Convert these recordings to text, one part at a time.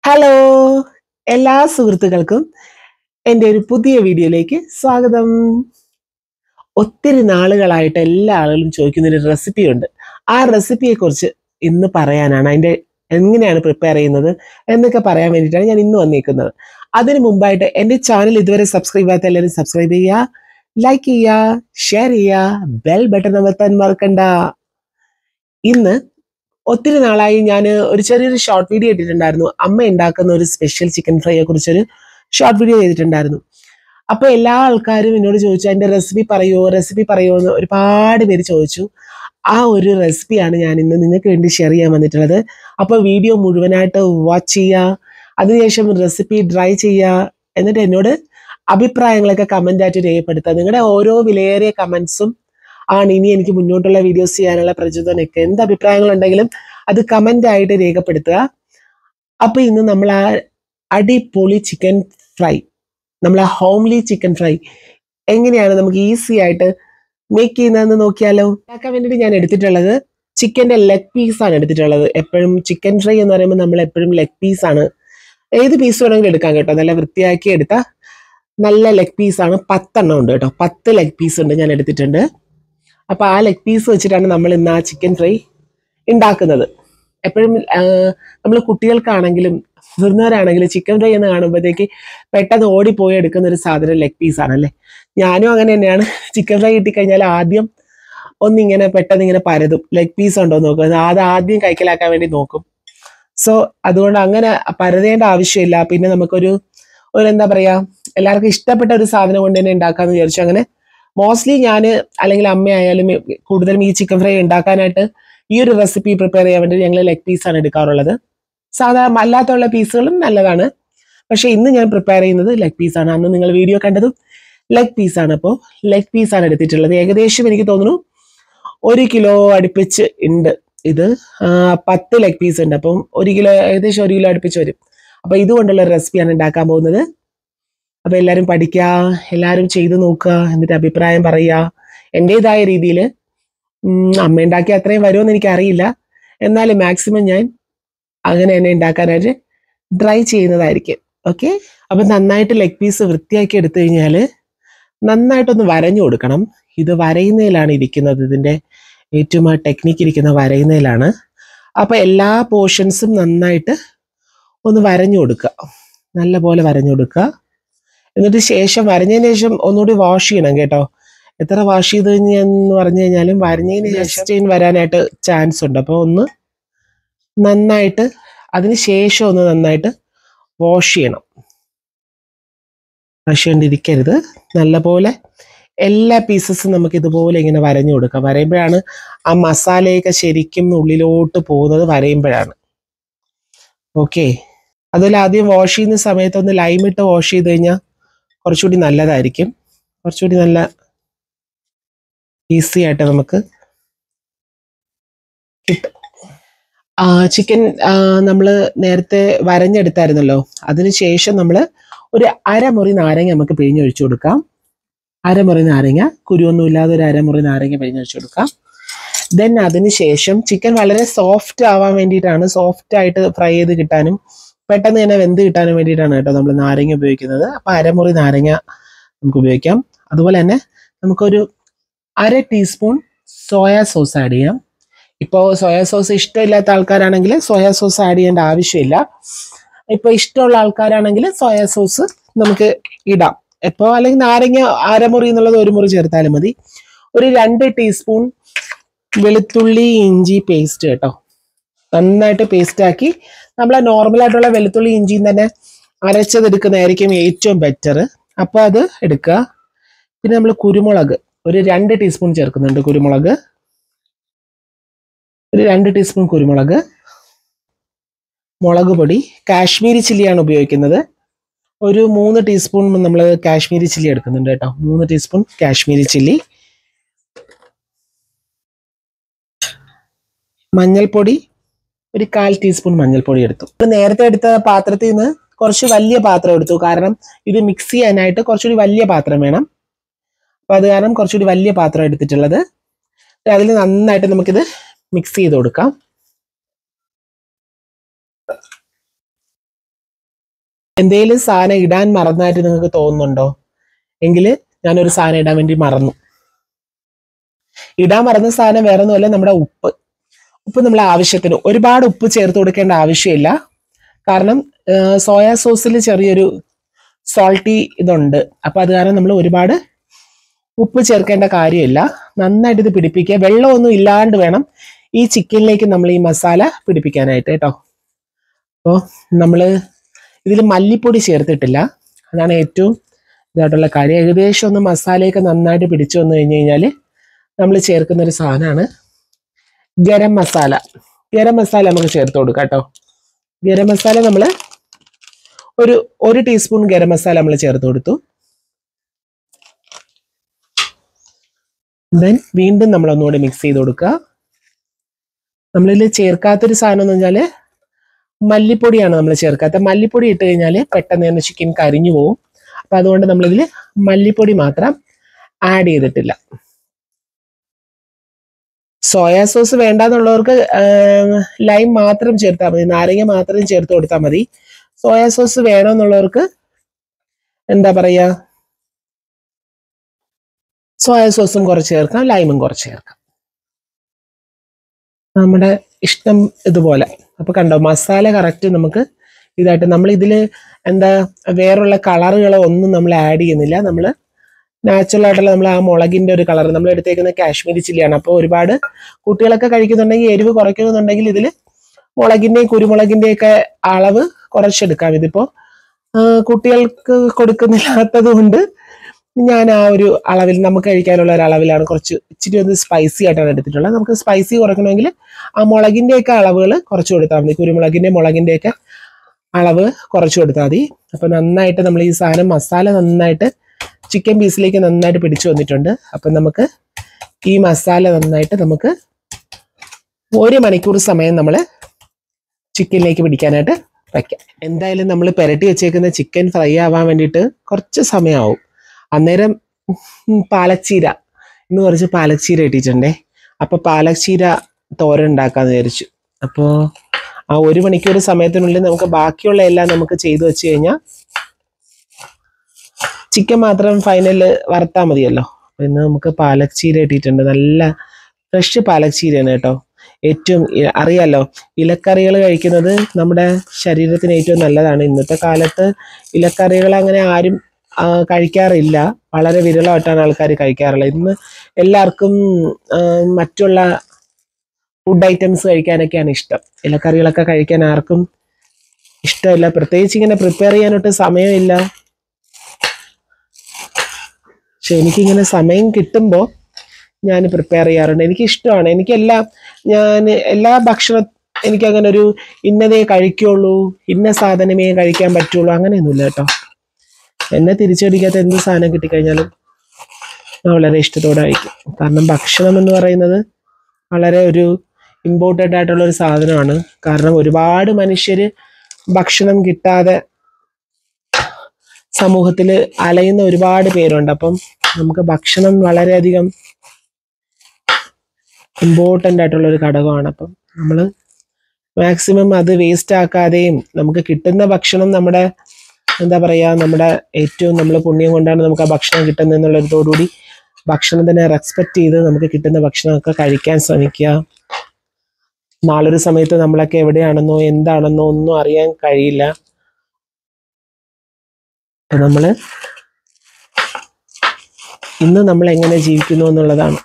Hello എല്ലാ സുഹൃത്തുക്കൾക്കും എൻ്റെ ഒരു പുതിയ വീഡിയോയിലേക്ക് സ്വാഗതം ഒത്തിരി നാളുകളായിട്ട് എല്ലാ ആളുകളും ചോദിക്കുന്ന ഒരു റെസിപ്പി ഉണ്ട് ആ റെസിപ്പിയെ കുറിച്ച് ഇന്ന് പറയാനാണ് അതിൻ്റെ എങ്ങനെയാണ് പ്രിപ്പയർ ചെയ്യുന്നത് എന്നൊക്കെ പറയാൻ വേണ്ടിയിട്ടാണ് ഞാൻ ഇന്ന് വന്നിരിക്കുന്നത് അതിന് മുമ്പായിട്ട് എൻ്റെ ചാനൽ ഇതുവരെ സബ്സ്ക്രൈബ് ചെയ്യാത്ത എല്ലാവരും സബ്സ്ക്രൈബ് ചെയ്യുക ലൈക്ക് ചെയ്യുക ഷെയർ ചെയ്യുക ബെൽ ബട്ടൺ അമർത്താൻ മറക്കണ്ട ഇന്ന് ഒത്തിരി നാളായി ഞാൻ ഒരു ചെറിയൊരു ഷോർട്ട് വീഡിയോ ഇട്ടിട്ടുണ്ടായിരുന്നു അമ്മ ഉണ്ടാക്കുന്ന ഒരു സ്പെഷ്യൽ ചിക്കൻ ഫ്രൈയെ കുറിച്ചൊരു ഷോർട്ട് വീഡിയോ ചെയ്തിട്ടുണ്ടായിരുന്നു അപ്പൊ എല്ലാ ആൾക്കാരും എന്നോട് ചോദിച്ചു അതിന്റെ റെസിപ്പി പറയുമോ റെസിപ്പി പറയുമോ എന്ന് ഒരുപാട് പേര് ചോദിച്ചു ആ ഒരു റെസിപ്പിയാണ് ഞാൻ ഇന്ന് നിങ്ങൾക്ക് വേണ്ടി ഷെയർ ചെയ്യാൻ വന്നിട്ടുള്ളത് അപ്പൊ വീഡിയോ മുഴുവനായിട്ട് വാച്ച് ചെയ്യുക അതിനുശേഷം റെസിപ്പി ട്രൈ ചെയ്യുക എന്നിട്ട് എന്നോട് അഭിപ്രായങ്ങളൊക്കെ കമന്റ് ആയിട്ട് രേഖപ്പെടുത്തുക നിങ്ങളുടെ ഓരോ വിലയേറിയ കമന്റ്സും ആണ് ഇനി എനിക്ക് മുന്നോട്ടുള്ള വീഡിയോസ് ചെയ്യാനുള്ള പ്രചോദനമൊക്കെ എന്ത് അഭിപ്രായങ്ങളുണ്ടെങ്കിലും അത് കമന്റ് ആയിട്ട് രേഖപ്പെടുത്തുക അപ്പൊ ഇന്ന് നമ്മൾ ആ അടിപൊളി ചിക്കൻ ഫ്രൈ നമ്മൾ ആ ഹോംലി ചിക്കൻ ഫ്രൈ എങ്ങനെയാണ് നമുക്ക് ഈസി ആയിട്ട് മേക്ക് ചെയ്യുന്നതെന്ന് നോക്കിയാലോ ഉണ്ടാക്കാൻ വേണ്ടിയിട്ട് ഞാൻ എടുത്തിട്ടുള്ളത് ചിക്കന്റെ ലെഗ് പീസ് ആണ് എടുത്തിട്ടുള്ളത് എപ്പോഴും ചിക്കൻ ഫ്രൈ എന്ന് പറയുമ്പോൾ നമ്മൾ എപ്പോഴും ലെഗ് പീസ് ആണ് ഏത് പീസ് വേണമെങ്കിലും എടുക്കാം കേട്ടോ നല്ല വൃത്തിയാക്കി എടുത്ത നല്ല ലെഗ് പീസ് ആണ് പത്തെണ്ണം ഉണ്ട് കേട്ടോ പത്ത് ലെഗ് പീസ് ഉണ്ട് ഞാൻ എടുത്തിട്ടുണ്ട് അപ്പൊ ആ ലെഗ് പീസ് വെച്ചിട്ടാണ് നമ്മൾ ഇന്ന് ആ ചിക്കൻ ഫ്രൈ ഉണ്ടാക്കുന്നത് എപ്പോഴും നമ്മൾ കുട്ടികൾക്കാണെങ്കിലും മുതിർന്നവരാണെങ്കിലും ചിക്കൻ ഫ്രൈ എന്ന് കാണുമ്പോഴത്തേക്ക് പെട്ടെന്ന് ഓടിപ്പോയി എടുക്കുന്ന ഒരു സാധനം ലെഗ് പീസ് ആണല്ലേ ഞാനും അങ്ങനെ തന്നെയാണ് ചിക്കൻ ഫ്രൈ കിട്ടിക്കഴിഞ്ഞാൽ ആദ്യം ഒന്നിങ്ങനെ പെട്ടെന്ന് ഇങ്ങനെ പരതും ലെഗ് പീസ് ഉണ്ടോ എന്ന് നോക്കും അത് ആദ്യം കൈക്കലാക്കാൻ വേണ്ടി നോക്കും സോ അതുകൊണ്ട് അങ്ങനെ പരതേണ്ട ആവശ്യമില്ല പിന്നെ നമുക്കൊരു ഒരു എന്താ പറയാ എല്ലാവർക്കും ഇഷ്ടപ്പെട്ട ഒരു സാധനം കൊണ്ട് തന്നെ ഉണ്ടാക്കാന്ന് വിചാരിച്ചു അങ്ങനെ മോസ്റ്റ്ലി ഞാൻ അല്ലെങ്കിൽ അമ്മയായാലും കൂടുതലും ഈ ചിക്കൻ ഫ്രൈ ഉണ്ടാക്കാനായിട്ട് ഈ ഒരു റെസിപ്പി പ്രിപ്പയർ ചെയ്യാൻ വേണ്ടി ഞങ്ങൾ ലെഗ് പീസാണ് എടുക്കാറുള്ളത് സാധാരണ അല്ലാത്തുള്ള പീസുകളും നല്ലതാണ് പക്ഷെ ഇന്ന് ഞാൻ പ്രിപ്പയർ ചെയ്യുന്നത് ലെഗ് പീസാണ് അന്ന് നിങ്ങൾ വീഡിയോ കണ്ടതും ലെഗ് പീസാണ് അപ്പോൾ ലെഗ് പീസാണ് എടുത്തിട്ടുള്ളത് ഏകദേശം എനിക്ക് തോന്നുന്നു ഒരു കിലോ അടുപ്പിച്ച് ഉണ്ട് ഇത് ആ, പത്ത് ലെഗ് പീസ് ഉണ്ട് അപ്പം ഒരു കിലോ ഏകദേശം ഒരു കിലോ അടുപ്പിച്ച് വരും അപ്പൊ ഇതുകൊണ്ടുള്ള റെസിപ്പിയാണ് ഉണ്ടാക്കാൻ പോകുന്നത് അപ്പൊ എല്ലാവരും പഠിക്കുക എല്ലാവരും ചെയ്തു നോക്കുക എന്നിട്ട് അഭിപ്രായം പറയുക എൻ്റെതായ രീതിയിൽ അമ്മ ഉണ്ടാക്കി അത്രയും വരുമെന്ന് എനിക്കറിയില്ല എന്നാലും മാക്സിമം ഞാൻ അങ്ങനെ തന്നെ ഉണ്ടാക്കാനായിട്ട് ട്രൈ ചെയ്യുന്നതായിരിക്കും ഓക്കെ അപ്പൊ നന്നായിട്ട് ലെഗ് പീസ് വൃത്തിയാക്കി എടുത്തു കഴിഞ്ഞാൽ നന്നായിട്ടൊന്ന് വരഞ്ഞു കൊടുക്കണം ഇത് വരയുന്നതിലാണ് ഇരിക്കുന്നത് ഇതിന്റെ ഏറ്റവും ആ ടെക്നിക്ക് ഇരിക്കുന്ന വരയുന്നതിലാണ് അപ്പൊ എല്ലാ പോർഷൻസും നന്നായിട്ട് ഒന്ന് വരഞ്ഞു കൊടുക്കുക നല്ല പോലെ വരഞ്ഞു കൊടുക്കുക എന്നിട്ട് ശേഷം വരഞ്ഞതിന് ശേഷം ഒന്നുകൂടി വാഷ് ചെയ്യണം കേട്ടോ എത്ര വാഷ് ചെയ്ത് കഴിഞ്ഞെന്ന് പറഞ്ഞു കഴിഞ്ഞാലും വരഞ്ഞതിന് ശേഷം സ്റ്റെയിൻ വരാനായിട്ട് ചാൻസ് ഉണ്ട് അപ്പോൾ ഒന്ന് നന്നായിട്ട് അതിന് ശേഷം ഒന്ന് നന്നായിട്ട് വാഷ് ചെയ്യണം വാഷ് ചെയ്യേണ്ടിരിക്കരുത് നല്ലപോലെ എല്ലാ പീസസും നമുക്ക് ഇതുപോലെ ഇങ്ങനെ വരഞ്ഞു കൊടുക്കാം വരയുമ്പോഴാണ് ആ മസാലയൊക്കെ ശരിക്കും ഉള്ളിലോട്ട് പോകുന്നത് വരയുമ്പോഴാണ് ഓക്കെ അതുപോലെ ആദ്യം വാഷ് ചെയ്യുന്ന സമയത്ത് ഒന്ന് ലൈം ഇട്ട് വാഷ് ചെയ്ത് കഴിഞ്ഞാൽ കുറച്ചുകൂടി നല്ലതായിരിക്കും കുറച്ചുകൂടി നല്ല ഈസി ആയിട്ട് നമുക്ക് കിട്ടും ചിക്കൻ നമ്മൾ നേരത്തെ വരഞ്ഞെടുത്തായിരുന്നല്ലോ അതിന് ശേഷം നമ്മൾ ഒരു അരമുറി നാരങ്ങ നമുക്ക് പിഴിഞ്ഞൊഴിച്ചു കൊടുക്കാം അരമുറി നാരങ്ങ കുരുവൊന്നും ഇല്ലാതെ ഒരു അരമുറി നാരങ്ങ പിഴിഞ്ഞൊഴിച്ചു കൊടുക്കാം ദെൻ അതിന് ശേഷം ചിക്കൻ വളരെ സോഫ്റ്റ് ആവാൻ വേണ്ടിയിട്ടാണ് സോഫ്റ്റ് ആയിട്ട് ഫ്രൈ ചെയ്ത് കിട്ടാനും പെട്ടെന്ന് തന്നെ വെന്ത് കിട്ടാനും വേണ്ടിയിട്ടാണ് കേട്ടോ നമ്മൾ നാരങ്ങ ഉപയോഗിക്കുന്നത് അപ്പൊ അരമുറി നാരങ്ങ നമുക്ക് ഉപയോഗിക്കാം അതുപോലെ തന്നെ നമുക്കൊരു അര ടീസ്പൂൺ സോയാ സോസ് ആഡ് ചെയ്യാം ഇപ്പോൾ സോയാ സോസ് ഇഷ്ടമില്ലാത്ത ആൾക്കാരാണെങ്കിൽ സോയാ സോസ് ആഡ് ചെയ്യേണ്ട ആവശ്യമില്ല ഇപ്പോൾ ഇഷ്ടമുള്ള ആൾക്കാരാണെങ്കിൽ സോയാ സോസ് നമുക്ക് ഇടാം ഇപ്പോൾ അല്ലെങ്കിൽ നാരങ്ങ അരമുറി എന്നുള്ളത് ഒരു മുറി ചേർത്താലും മതി ഒരു രണ്ട് ടീസ്പൂൺ വെളുത്തുള്ളി ഇഞ്ചി പേസ്റ്റ് കേട്ടോ നന്നായിട്ട് പേസ്റ്റ് ആക്കി നമ്മൾ നോർമൽ ആയിട്ടുള്ള വെളുത്തുള്ളി ഇഞ്ചിയും തന്നെ അരച്ചതെടുക്കുന്നതായിരിക്കും ഏറ്റവും ബെറ്റർ അപ്പോൾ അത് എടുക്കുക പിന്നെ നമ്മൾ കുരുമുളക് ഒരു രണ്ട് ടീസ്പൂൺ ചേർക്കുന്നുണ്ട് കുരുമുളക് ഒരു രണ്ട് ടീസ്പൂൺ കുരുമുളക് മുളക് പൊടി കാശ്മീരി ചില്ലിയാണ് ഉപയോഗിക്കുന്നത് ഒരു മൂന്ന് ടീസ്പൂൺ നമ്മൾ കാശ്മീരി ചില്ലി എടുക്കുന്നുണ്ട് കേട്ടോ മൂന്ന് ടീസ്പൂൺ കാശ്മീരി ചില്ലി മഞ്ഞൾപ്പൊടി ഒരു കാൽ ടീസ്പൂൺ മഞ്ഞൾപ്പൊടി എടുത്തു ഇത് നേരത്തെ എടുത്ത പാത്രത്തിൽ നിന്ന് കുറച്ച് വലിയ പാത്രം എടുത്തു കാരണം ഇത് മിക്സ് ചെയ്യാനായിട്ട് കുറച്ചുകൂടി വലിയ പാത്രം വേണം അപ്പൊ അത് കാരണം കുറച്ചുകൂടി വലിയ പാത്രം എടുത്തിട്ടുള്ളത് അതിൽ നന്നായിട്ട് നമുക്കിത് മിക്സ് ചെയ്ത് കൊടുക്കാം എന്തേലും സാധനം ഇടാൻ മറന്നായിട്ട് നിങ്ങൾക്ക് തോന്നുന്നുണ്ടോ എങ്കിൽ ഞാനൊരു സാധനം ഇടാൻ വേണ്ടി മറന്നു ഇടാൻ മറന്ന സാധനം വേറെ ഒന്നുമല്ല നമ്മുടെ ഉപ്പ് ഉപ്പ് നമ്മൾ ആവശ്യത്തിന് ഒരുപാട് ഉപ്പ് ചേർത്ത് കൊടുക്കേണ്ട ആവശ്യമില്ല കാരണം സോയാ സോസിൽ ചെറിയൊരു സോൾട്ടി ഇതുണ്ട് അപ്പൊ അത് കാരണം നമ്മൾ ഒരുപാട് ഉപ്പ് ചേർക്കേണ്ട കാര്യമില്ല നന്നായിട്ട് ഇത് പിടിപ്പിക്കുക വെള്ളമൊന്നും ഇല്ലാണ്ട് വേണം ഈ ചിക്കനിലേക്ക് നമ്മൾ ഈ മസാല പിടിപ്പിക്കാനായിട്ട് കേട്ടോ അപ്പോൾ നമ്മൾ ഇതിൽ മല്ലിപ്പൊടി ചേർത്തിട്ടില്ല അതാണ് ഏറ്റവും ഇതായിട്ടുള്ള കാര്യം ഏകദേശം ഒന്ന് മസാലയൊക്കെ നന്നായിട്ട് പിടിച്ചു വന്നു കഴിഞ്ഞ് കഴിഞ്ഞാൽ നമ്മൾ ചേർക്കുന്ന ഒരു സാധനമാണ് ഗരം മസാല ഗരം മസാല നമുക്ക് ചേർത്ത് കൊടുക്കാം കേട്ടോ ഗരം മസാല നമ്മൾ ഒരു ഒരു ടീസ്പൂൺ ഗരം മസാല നമ്മൾ ചേർത്ത് കൊടുത്തു ദെൻ വീണ്ടും നമ്മൾ ഒന്നുകൂടി മിക്സ് ചെയ്ത് കൊടുക്കുക നമ്മളിൽ ചേർക്കാത്തൊരു സാധനം എന്ന് വെച്ചാൽ മല്ലിപ്പൊടിയാണ് നമ്മൾ ചേർക്കാത്ത മല്ലിപ്പൊടി ഇട്ട് കഴിഞ്ഞാൽ പെട്ടെന്ന് തന്നെ ചിക്കൻ കരിഞ്ഞു പോകും അപ്പൊ അതുകൊണ്ട് നമ്മളിതിൽ മല്ലിപ്പൊടി മാത്രം ആഡ് ചെയ്തിട്ടില്ല സോയാ സോസ് വേണ്ടാന്നുള്ളവർക്ക് ലൈം മാത്രം ചേർത്താൽ മതി നാരങ്ങ മാത്രം ചേർത്ത് കൊടുത്താൽ മതി സോയാ സോസ് വേണമെന്നുള്ളവർക്ക് എന്താ പറയാ സോയാ സോസും കുറച്ച് ചേർക്കാം ലൈമും കുറച്ച് ചേർക്കാം നമ്മുടെ ഇഷ്ടം ഇതുപോലെ അപ്പൊ കണ്ടോ മസാല കറക്റ്റ് നമുക്ക് ഇതായിട്ട് നമ്മൾ ഇതിൽ എന്താ വേറുള്ള കളറുകളോ ഒന്നും നമ്മൾ ആഡ് ചെയ്യുന്നില്ല നമ്മൾ നാച്ചുറൽ ആയിട്ടുള്ള നമ്മൾ ആ മുളകിന്റെ ഒരു കളർ നമ്മൾ എടുത്തേക്കുന്ന കാശ്മീരി ചില്ലിയാണ് അപ്പോൾ ഒരുപാട് കുട്ടികളൊക്കെ കഴിക്കുന്നുണ്ടെങ്കിൽ എരിവ് കുറയ്ക്കുന്നുണ്ടെങ്കിൽ ഇതിൽ മുളകിന്റെയും കുരുമുളകിന്റെയും ഒക്കെ അളവ് കുറച്ചെടുക്കാം ഇതിപ്പോ ആ, കുട്ടികൾക്ക് കൊടുക്കുന്നില്ലാത്തത് കൊണ്ട് ഞാൻ ആ ഒരു അളവിൽ നമുക്ക് കഴിക്കാനുള്ള ഒരു അളവിലാണ് കുറച്ച് ഇച്ചിരി ഒന്ന് സ്പൈസി ആയിട്ടാണ് എടുത്തിട്ടുള്ളത് നമുക്ക് സ്പൈസി കുറയ്ക്കണമെങ്കിൽ ആ മുളകിന്റെ ഒക്കെ അളവുകൾ കുറച്ച് കൊടുത്താൽ മതി കുരുമുളകിന്റെ മുളകിന്റെ ഒക്കെ അളവ് കുറച്ച് കൊടുത്താൽ മതി അപ്പൊ നന്നായിട്ട് നമ്മൾ ഈ സാധനം മസാല നന്നായിട്ട് ചിക്കൻ പീസിലേക്ക് നന്നായിട്ട് പിടിച്ചു വന്നിട്ടുണ്ട് അപ്പൊ നമുക്ക് ഈ മസാല നന്നായിട്ട് നമുക്ക് ഒരു മണിക്കൂർ സമയം നമ്മൾ ചിക്കനിലേക്ക് പിടിക്കാനായിട്ട് വയ്ക്കാം എന്തായാലും നമ്മൾ പെരട്ടി വെച്ചേക്കുന്ന ചിക്കൻ ഫ്രൈ ആവാൻ വേണ്ടിയിട്ട് കുറച്ച് സമയമാവും അന്നേരം ഉം പാലച്ചീര ഇന്ന് കുറച്ച് പാലച്ചീര ഇട്ടിട്ടുണ്ടേ അപ്പൊ പാലച്ചീര തോരൻ ഉണ്ടാക്കാന്ന് വിചാരിച്ചു അപ്പോ ആ ഒരു മണിക്കൂർ സമയത്തിനുള്ളിൽ നമുക്ക് ബാക്കിയുള്ള എല്ലാം നമുക്ക് ചെയ്തു വെച്ച് കഴിഞ്ഞാൽ ചിക്കൻ മാത്രം ഫൈനലിൽ വറുത്താൽ മതിയല്ലോ അപ്പൊ ഇന്ന് നമുക്ക് പാലച്ചീര ഇട്ടിട്ടുണ്ട് നല്ല ഫ്രഷ് പാലച്ചീരയാണ് കേട്ടോ ഏറ്റവും ഇ- അറിയാലോ ഇലക്കറികൾ കഴിക്കുന്നത് നമ്മുടെ ശരീരത്തിന് ഏറ്റവും നല്ലതാണ് ഇന്നത്തെ കാലത്ത് ഇലക്കറികൾ അങ്ങനെ ആരും ആ, കഴിക്കാറില്ല വളരെ വിരളമായിട്ടാണ് ആൾക്കാർ കഴിക്കാറുള്ളത് ഇന്ന് എല്ലാവർക്കും ആ, മറ്റുള്ള ഫുഡ് ഐറ്റംസ് കഴിക്കാനൊക്കെയാണ് ഇഷ്ടം ഇലക്കറികളൊക്കെ കഴിക്കാൻ ആർക്കും ഇഷ്ടമില്ല പ്രത്യേകിച്ച് ഇങ്ങനെ പ്രിപ്പയർ ചെയ്യാനൊട്ട് സമയമില്ല പക്ഷെ എനിക്കിങ്ങനെ സമയം കിട്ടുമ്പോൾ ഞാൻ പ്രിപ്പയർ ചെയ്യാറുണ്ട് എനിക്ക് ഇഷ്ടമാണ് എനിക്കെല്ലാം ഞാൻ എല്ലാ ഭക്ഷണം എനിക്ക് അങ്ങനെ ഒരു ഇന്നതേ കഴിക്കുള്ളൂ ഇന്ന സാധനമേ കഴിക്കാൻ പറ്റുള്ളൂ അങ്ങനെയൊന്നുമില്ല കേട്ടോ എന്നെ തിരിച്ചടിക്കാത്ത എന്ത് സാധനം കിട്ടിക്കഴിഞ്ഞാലും ഞാൻ വളരെ ഇഷ്ടത്തോടെ കഴിക്കും കാരണം ഭക്ഷണം എന്ന് പറയുന്നത് വളരെ ഒരു ഇമ്പോർട്ടൻ്റ് ആയിട്ടുള്ള ഒരു സാധനമാണ് കാരണം ഒരുപാട് മനുഷ്യര് ഭക്ഷണം കിട്ടാതെ സമൂഹത്തിൽ അലയുന്ന ഒരുപാട് പേരുണ്ട് അപ്പം നമുക്ക് ഭക്ഷണം വളരെയധികം ഇമ്പോർട്ടൻ്റ് ആയിട്ടുള്ള ഒരു ഘടകമാണ് അപ്പം നമ്മൾ മാക്സിമം അത് വേസ്റ്റ് ആക്കാതെയും നമുക്ക് കിട്ടുന്ന ഭക്ഷണം നമ്മുടെ എന്താ പറയാ നമ്മുടെ ഏറ്റവും നമ്മൾ പുണ്യം കൊണ്ടാണ് നമുക്ക് ആ ഭക്ഷണം കിട്ടുന്നത് എന്നുള്ളതോടുകൂടി ഭക്ഷണത്തിനെ റെസ്പെക്ട് ചെയ്ത് നമുക്ക് കിട്ടുന്ന ഭക്ഷണമൊക്കെ കഴിക്കാൻ ശ്രമിക്കുക നാളൊരു സമയത്ത് നമ്മളൊക്കെ എവിടെയാണെന്നോ എന്താണെന്നോ ഒന്നും അറിയാൻ കഴിയില്ല അപ്പൊ നമ്മള് ഇന്ന് നമ്മൾ എങ്ങനെ ജീവിക്കുന്നു എന്നുള്ളതാണ്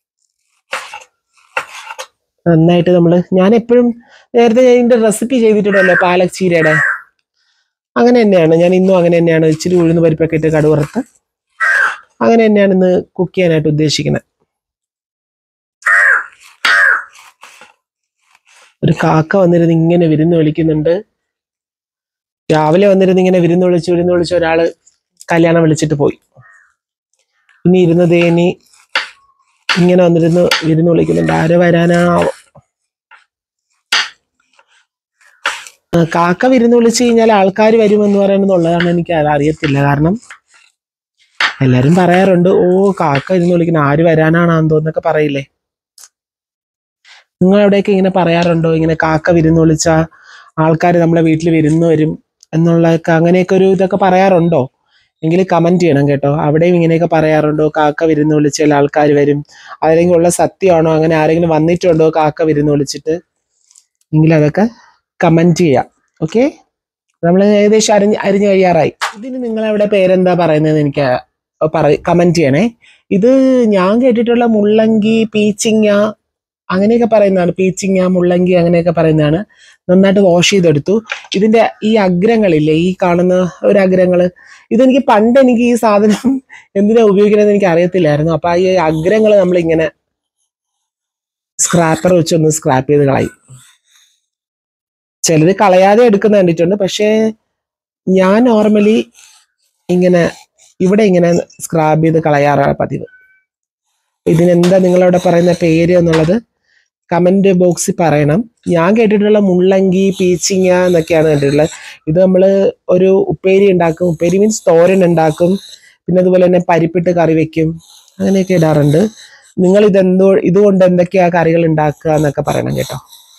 നന്നായിട്ട് നമ്മൾ ഞാൻ എപ്പോഴും നേരത്തെ ഞാൻ ഇതിന്റെ റെസിപ്പി ചെയ്തിട്ടുണ്ടല്ലോ പാലക് ചീരയുടെ അങ്ങനെ തന്നെയാണ് ഞാൻ ഇന്നും അങ്ങനെ തന്നെയാണ് ഇച്ചിരി ഉഴുന്ന് പരിപ്പൊക്കെ ഇട്ട് കടുവറുത്ത് അങ്ങനെ തന്നെയാണ് ഇന്ന് കുക്ക് ചെയ്യാനായിട്ട് ഉദ്ദേശിക്കുന്നത് ഒരു കാക്ക വന്നിരുന്ന് ഇങ്ങനെ വിരുന്ന് വിളിക്കുന്നുണ്ട് രാവിലെ വന്നിരുന്ന് ഇങ്ങനെ വിരുന്ന് വിളിച്ച് വിരുന്ന് വിളിച്ച് ഒരാള് കല്യാണം വിളിച്ചിട്ട് പോയി ഇനി ഇരുന്നത് ഇനി ഇങ്ങനെ വന്നിരുന്ന് വിരുന്ന് വിളിക്കുന്നുണ്ട് ആര് വരാനാവോ ആ, കാക്ക വിരുന്ന് വിളിച്ചു കഴിഞ്ഞാൽ ആൾക്കാർ വരുമെന്ന് പറയുന്നതുള്ളതാണ് എനിക്ക് അത് അറിയത്തില്ല കാരണം എല്ലാരും പറയാറുണ്ട് ഓ കാക്ക വിരുന്ന് വിളിക്കുന്ന ആര് വരാനാണെന്ന് തോന്നൊക്കെ പറയില്ലേ നിങ്ങൾ എവിടെയൊക്കെ ഇങ്ങനെ പറയാറുണ്ടോ ഇങ്ങനെ കാക്ക വിരുന്ന് വിളിച്ച ആൾക്കാർ നമ്മളെ വീട്ടിൽ വിരുന്ന് വരും എന്നുള്ളതൊക്കെ അങ്ങനെയൊക്കെ ഒരു ഇതൊക്കെ പറയാറുണ്ടോ എങ്കിൽ കമൻറ്റ് ചെയ്യണം കേട്ടോ അവിടെയും ഇങ്ങനെയൊക്കെ പറയാറുണ്ടോ കാക്ക വിരുന്ന് വിളിച്ച് ചില ആൾക്കാർ വരും അല്ലെങ്കിൽ ഉള്ള സത്യമാണോ അങ്ങനെ ആരെങ്കിലും വന്നിട്ടുണ്ടോ കാക്ക വിരുന്ന് വിളിച്ചിട്ട് എങ്കിൽ അതൊക്കെ കമൻറ്റ് ചെയ്യാം ഓക്കെ നമ്മൾ ഏകദേശം അരിഞ്ഞ് അരിഞ്ഞ് കഴിയാറായി ഇതിന് നിങ്ങളവിടെ പേരെന്താ പറയുന്നത് എനിക്ക് പറ കമൻറ്റ് ചെയ്യണേ ഇത് ഞാൻ കേട്ടിട്ടുള്ള മുള്ളങ്കി പീച്ചിങ്ങ അങ്ങനെയൊക്കെ പറയുന്നതാണ് പീച്ചിങ്ങ മുള്ളങ്കി അങ്ങനെയൊക്കെ പറയുന്നതാണ് നന്നായിട്ട് വാഷ് ചെയ്തെടുത്തു ഇതിന്റെ ഈ അഗ്രങ്ങളില്ലേ ഈ കാണുന്ന ഒരു അഗ്രങ്ങള് ഇതെനിക്ക് പണ്ട് എനിക്ക് ഈ സാധനം എന്തിനാ ഉപയോഗിക്കണമെന്ന് എനിക്ക് അറിയത്തില്ലായിരുന്നു അപ്പൊ ഈ അഗ്രങ്ങൾ നമ്മളിങ്ങനെ സ്ക്രാപ്പർ വെച്ചൊന്ന് സ്ക്രാപ്പ് ചെയ്ത് കളയും ചിലത് കളയാതെ എടുക്കുന്ന കണ്ടിട്ടുണ്ട് പക്ഷേ ഞാൻ നോർമലി ഇങ്ങനെ ഇവിടെ ഇങ്ങനെ സ്ക്രാബ് ചെയ്ത് കളയാറാണ് പതിവ് ഇതിനെന്താ നിങ്ങളവിടെ പറയുന്ന പേര് എന്നുള്ളത് കമന്റ് ബോക്സിൽ പറയണം ഞാൻ കേട്ടിട്ടുള്ള മുള്ളങ്കി പീച്ചിങ്ങ എന്നൊക്കെയാണ് കേട്ടിട്ടുള്ളത് ഇത് നമ്മൾ ഒരു ഉപ്പേരി ഉണ്ടാക്കും ഉപ്പേരി മീൻസ് തോരൻ ഉണ്ടാക്കും പിന്നെ അതുപോലെ തന്നെ പരിപ്പിട്ട് കറി വെക്കും അങ്ങനെയൊക്കെ ഇടാറുണ്ട് നിങ്ങൾ ഇതെന്തോ ഇതുകൊണ്ട് എന്തൊക്കെയാ കറികൾ ഉണ്ടാക്കുക എന്നൊക്കെ പറയണം കേട്ടോ